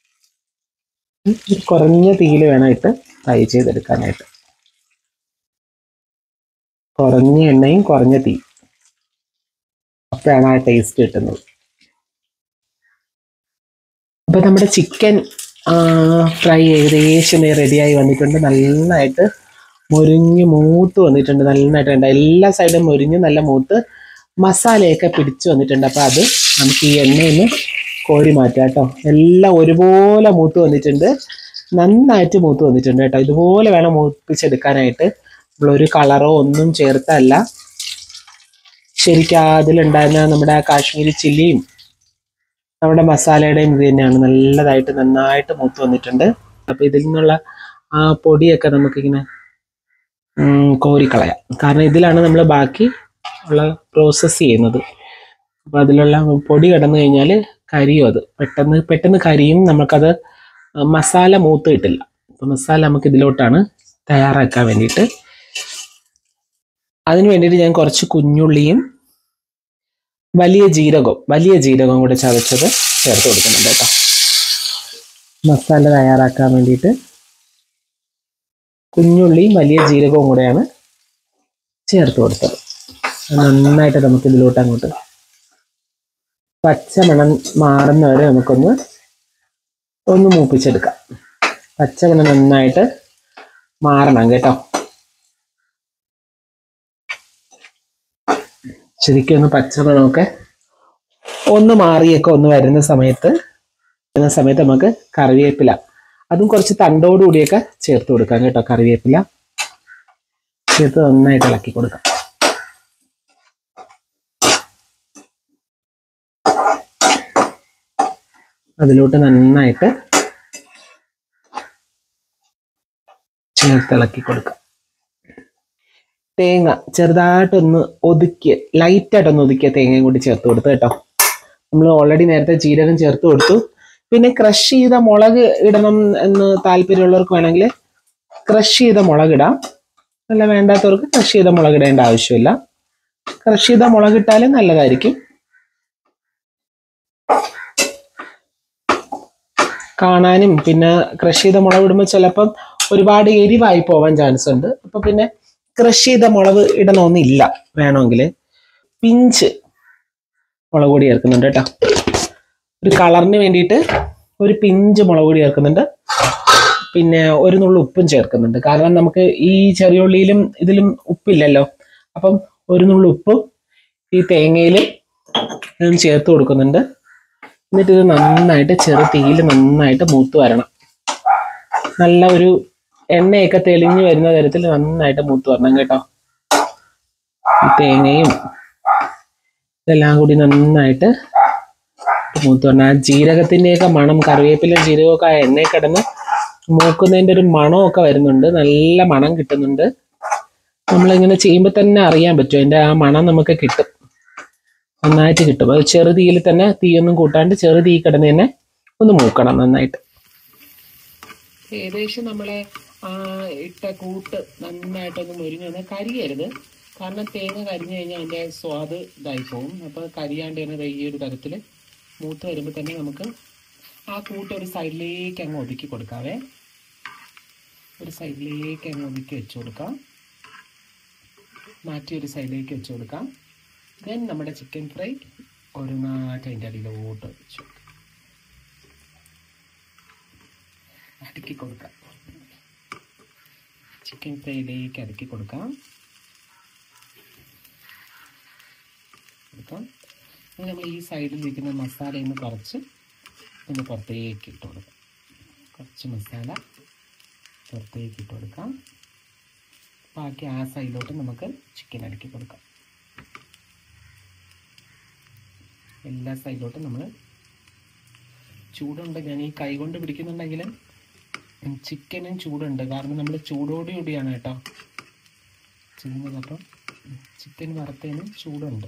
ഉം, കുറഞ്ഞ തീയിൽ വേണമായിട്ട് ഫ്രൈ ചെയ്തെടുക്കാനായിട്ട് കുറഞ്ഞ എണ്ണയും കുറഞ്ഞ തീ അപ്പോഴാണ് ആ ടേസ്റ്റ് കിട്ടുന്നത് അപ്പൊ നമ്മുടെ ചിക്കൻ ഫ്രൈ ഏകദേശം റെഡിയായി വന്നിട്ടുണ്ട് നന്നായിട്ട് മുരിഞ്ഞ് മൂത്ത് വന്നിട്ടുണ്ട് നന്നായിട്ട് ഉണ്ട് എല്ലാ സൈഡും മുരിഞ്ഞ് നല്ല മൂത്ത് മസാലയൊക്കെ പിടിച്ചു വന്നിട്ടുണ്ട് അപ്പൊ അത് നമുക്ക് ഈ എണ്ണയിൽ നിന്ന് കോരി മാറ്റാം കേട്ടോ എല്ലാം ഒരുപോലെ മൂത്ത് വന്നിട്ടുണ്ട് നന്നായിട്ട് മൂത്ത് വന്നിട്ടുണ്ട് കേട്ടോ ഇതുപോലെ വേണം മൂപ്പിച്ചെടുക്കാനായിട്ട് നമ്മളൊരു കളറോ ഒന്നും ചേർത്തല്ല ശരിക്കും അതിലുണ്ടായിരുന്ന നമ്മുടെ ആ കാശ്മീരി ചില്ലിയും നമ്മുടെ മസാലയുടെയും ഇത് തന്നെയാണ് നല്ലതായിട്ട് നന്നായിട്ട് മൂത്ത് വന്നിട്ടുണ്ട് അപ്പൊ ഇതിൽ നിന്നുള്ള ആ പൊടിയൊക്കെ നമുക്കിങ്ങനെ ഉം, കോരിക്കളയാം കാരണം ഇതിലാണ് നമ്മൾ ബാക്കി ഉള്ള പ്രോസസ്സ് ചെയ്യുന്നത് അപ്പൊ അതിലുള്ള പൊടി കിടന്നു കഴിഞ്ഞാൽ കരിയും അത് പെട്ടെന്ന് പെട്ടെന്ന് കരിയും നമുക്കത് മസാല മൂത്ത് കിട്ടില്ല അപ്പൊ മസാല നമുക്ക് ഇതിലോട്ടാണ് തയ്യാറാക്കാൻ വേണ്ടിയിട്ട് അതിന് വേണ്ടിയിട്ട് ഞാൻ കുറച്ച് കുഞ്ഞുള്ളിയും വലിയ ജീരകവും വലിയ ജീരകവും കൂടെ ചതച്ചത് ചേർത്ത് കൊടുക്കുന്നുണ്ട് കേട്ടോ മസാല തയ്യാറാക്കാൻ വേണ്ടിയിട്ട് കുഞ്ഞുള്ളിയും വലിയ ജീരകവും കൂടെയാണ് ചേർത്ത് കൊടുത്തത് അത് നന്നായിട്ട് നമുക്ക് ഇതിലോട്ട് അങ്ങോട്ട് പച്ചമണം മാറുന്നവരെ നമുക്കൊന്ന് ഒന്ന് മൂപ്പിച്ചെടുക്കാം പച്ചമണം നന്നായിട്ട് മാറണം കേട്ടോ ശരിക്കും ഒന്ന് പച്ചമണമൊക്കെ ഒന്ന് മാറിയൊക്കെ ഒന്ന് വരുന്ന സമയത്ത് വരുന്ന സമയത്ത് നമുക്ക് കറിവേപ്പില അതും കുറച്ച് തണ്ടോടുകൂടിയൊക്കെ ചേർത്ത് കൊടുക്കാം കേട്ടോ കറിവേപ്പില ചേർത്ത് നന്നായിട്ട് ഇളക്കി കൊടുക്കാം അതിലോട്ട് നന്നായിട്ട് ചേർത്ത് ഇളക്കി കൊടുക്കാം തേങ്ങ ചെറുതായിട്ടൊന്ന് ഒതുക്കിയ ലൈറ്റായിട്ടൊന്ന് ഒതുക്കിയ തേങ്ങയും കൂടി ചേർത്ത് കൊടുത്തു കേട്ടോ നമ്മൾ ഓൾറെഡി നേരത്തെ ജീരകം ചേർത്ത് കൊടുത്തു പിന്നെ ക്രഷ് ചെയ്ത മുളക് ഇടണം എന്ന് താല്പര്യമുള്ളവർക്ക് വേണമെങ്കിൽ ക്രഷ് ചെയ്ത മുളക് ഇടാം അല്ല വേണ്ടാത്തവർക്ക് ക്രഷ് ചെയ്ത മുളക് ഇടേണ്ട ആവശ്യമില്ല ക്രഷ് ചെയ്ത മുളക് ഇട്ടാലും നല്ലതായിരിക്കും കാണാനും പിന്നെ ക്രഷ് ചെയ്ത മുളക് ഇടുമ്പോൾ ചിലപ്പം ഒരുപാട് എരിവായി പോവാൻ ചാൻസ് ഉണ്ട് അപ്പൊ പിന്നെ ക്രഷ് ചെയ്ത മുളക് ഇടണമെന്നില്ല വേണമെങ്കിൽ പിഞ്ച് മുളക് പൊടി ചേർക്കുന്നുണ്ട് കേട്ടോ ഒരു കളറിന് വേണ്ടിയിട്ട് ഒരു പിഞ്ച് മുളക് പൊടി ചേർക്കുന്നുണ്ട് പിന്നെ ഒരു നുള്ളു ഉപ്പും ചേർക്കുന്നുണ്ട് കാരണം നമുക്ക് ഈ ചെറിയ ഉള്ളിയിലും ഇതിലും ഉപ്പില്ലല്ലോ അപ്പം ഒരു നുള്ളു ഉപ്പും ഈ തേങ്ങയിൽ ഇതും ചേർത്ത് കൊടുക്കുന്നുണ്ട് എന്നിട്ട് ഇത് നന്നായിട്ട് ചെറു തീയിൽ നന്നായിട്ട് മൂത്ത് വരണം നല്ല ഒരു എണ്ണയൊക്കെ തെളിഞ്ഞു വരുന്ന തരത്തിൽ നന്നായിട്ട് മൂത്ത് വരണം കേട്ടോ ഈ തേങ്ങയും ഇതെല്ലാം കൂടി നന്നായിട്ട് മൂത്ത് വരണം ആ ജീരകത്തിന്റെയൊക്കെ മണം കറിവേപ്പില ജീരകമൊക്കെ ആ എണ്ണയിൽ കിടന്ന് മൂക്കുന്നതിന്റെ ഒരു മണമൊക്കെ വരുന്നുണ്ട് നല്ല മണം കിട്ടുന്നുണ്ട് നമ്മളിങ്ങനെ ചെയ്യുമ്പോൾ തന്നെ അറിയാൻ പറ്റും അതിന്റെ ആ മണം നമുക്ക് കിട്ടും നന്നായിട്ട് കിട്ടും അത് ചെറു തീയിൽ തന്നെ തീയൊന്നും കൂട്ടാണ്ട് ചെറു തീ കിടന്ന് തന്നെ ഒന്ന് മൂക്കണം നന്നായിട്ട് ഏകദേശം നമ്മളെ ആ ഇട്ട കൂട്ട് നന്നായിട്ടൊന്ന് മുരിഞ്ഞ് വന്നാൽ കരിയരുത് കാരണം തേങ്ങ കരിഞ്ഞു കഴിഞ്ഞാൽ അതിൻ്റെ സ്വാദ് ഇതായി പോകും അപ്പോൾ കരിയാണ്ട് തന്നെ ദേ ഈ ഒരു തരത്തിൽ മൂത്ത് വരുമ്പോൾ തന്നെ നമുക്ക് ആ കൂട്ട് ഒരു സൈഡിലേക്ക് അങ്ങ് ഒതുക്കി കൊടുക്കാവേ ഒരു സൈഡിലേക്ക് അങ്ങ് ഒതുക്കി വെച്ച് കൊടുക്കാം മാറ്റി ഒരു സൈഡിലേക്ക് വെച്ച് കൊടുക്കാം ദെൻ നമ്മുടെ ചിക്കൻ ഫ്രൈ ഒരു നാട്ട് അതിൻ്റെ അടിയിലോട്ട് വെച്ചു അടുക്കി കൊടുക്കാം ചിക്കൻ ഫ്രൈയിലേക്ക് അടുക്കി കൊടുക്കാം കൊടുക്കാം ഇനി നമ്മൾ ഈ സൈഡിൽ ഇരിക്കുന്ന മസാലയിൽ നിന്ന് കുറച്ച് ഒന്ന് പുറത്തേക്ക് ഇട്ട് കൊടുക്കാം കുറച്ച് മസാല പുറത്തേക്ക് ഇട്ട് കൊടുക്കാം ബാക്കി ആ സൈഡിലോട്ട് നമുക്ക് ചിക്കൻ അടുക്കി കൊടുക്കാം എല്ലാ സൈഡിലോട്ടും നമ്മൾ ചൂടുണ്ട് ഞാൻ ഈ കൈ കൊണ്ട് പിടിക്കുന്നുണ്ടെങ്കിൽ ചിക്കനും ചൂടുണ്ട് കാരണം നമ്മൾ ചൂടോടുകൂടിയാണ് കേട്ടോ ചെയ്യുന്നത് അപ്പം ചിക്കൻ വറുത്തതിന് ചൂടുണ്ട്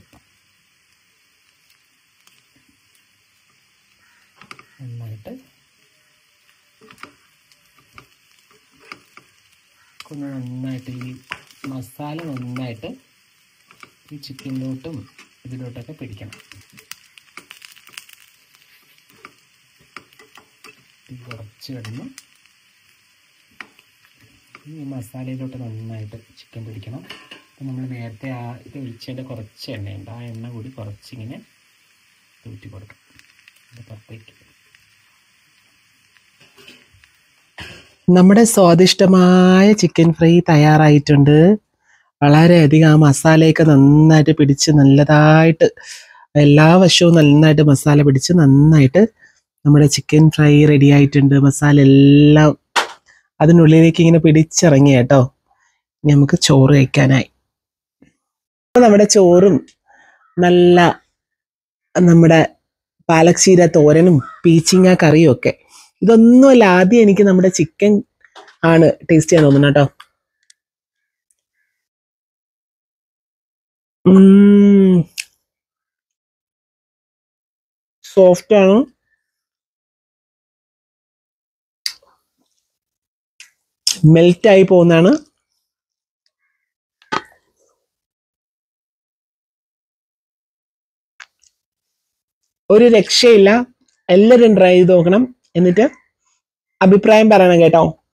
നന്നായിട്ട് ഒന്ന് നന്നായിട്ട് ഈ മസാല നന്നായിട്ട് ഈ ചിക്കനിലോട്ടും ഇതിലോട്ടൊക്കെ പിടിക്കണം തീ കുറച്ച് കിടന്ന് ഈ മസാലയിലോട്ട് നന്നായിട്ട് ചിക്കൻ പിടിക്കണം അപ്പം നമ്മൾ നേരത്തെ ആ ഇത് ഒഴിച്ചതിൻ്റെ കുറച്ച് എണ്ണയുണ്ട് ആ എണ്ണ കൂടി കുറച്ചിങ്ങനെ ഊറ്റി കൊടുക്കാം ഇത് പുറത്തേക്ക് നമ്മുടെ സ്വാദിഷ്ടമായ ചിക്കൻ ഫ്രൈ തയ്യാറായിട്ടുണ്ട് വളരെയധികം ആ മസാലയൊക്കെ നന്നായിട്ട് പിടിച്ച് നല്ലതായിട്ട് എല്ലാ വശവും നന്നായിട്ട് മസാല പിടിച്ച് നന്നായിട്ട് നമ്മുടെ ചിക്കൻ ഫ്രൈ റെഡി ആയിട്ടുണ്ട് മസാല എല്ലാം അതിനുള്ളിലേക്ക് ഇങ്ങനെ പിടിച്ചിറങ്ങി കേട്ടോ ഇനി നമുക്ക് ചോറ് കഴിക്കാനായി അപ്പൊ നമ്മുടെ ചോറും നല്ല നമ്മുടെ പാലക്ചീര തോരനും പീച്ചിങ്ങ കറിയും ഒക്കെ ഇതൊന്നുമല്ല ആദ്യം എനിക്ക് നമ്മുടെ ചിക്കൻ ആണ് ടേസ്റ്റ് ചെയ്യാൻ തോന്നുന്നു കേട്ടോ സോഫ്റ്റ് ആണ് മെൽറ്റ് ആയി പോകുന്നതാണ് ഒരു രക്ഷയില്ല എല്ലാവരും ട്രൈ ചെയ്ത് നോക്കണം എന്നിട്ട് അഭിപ്രായം പറയണം കേട്ടോ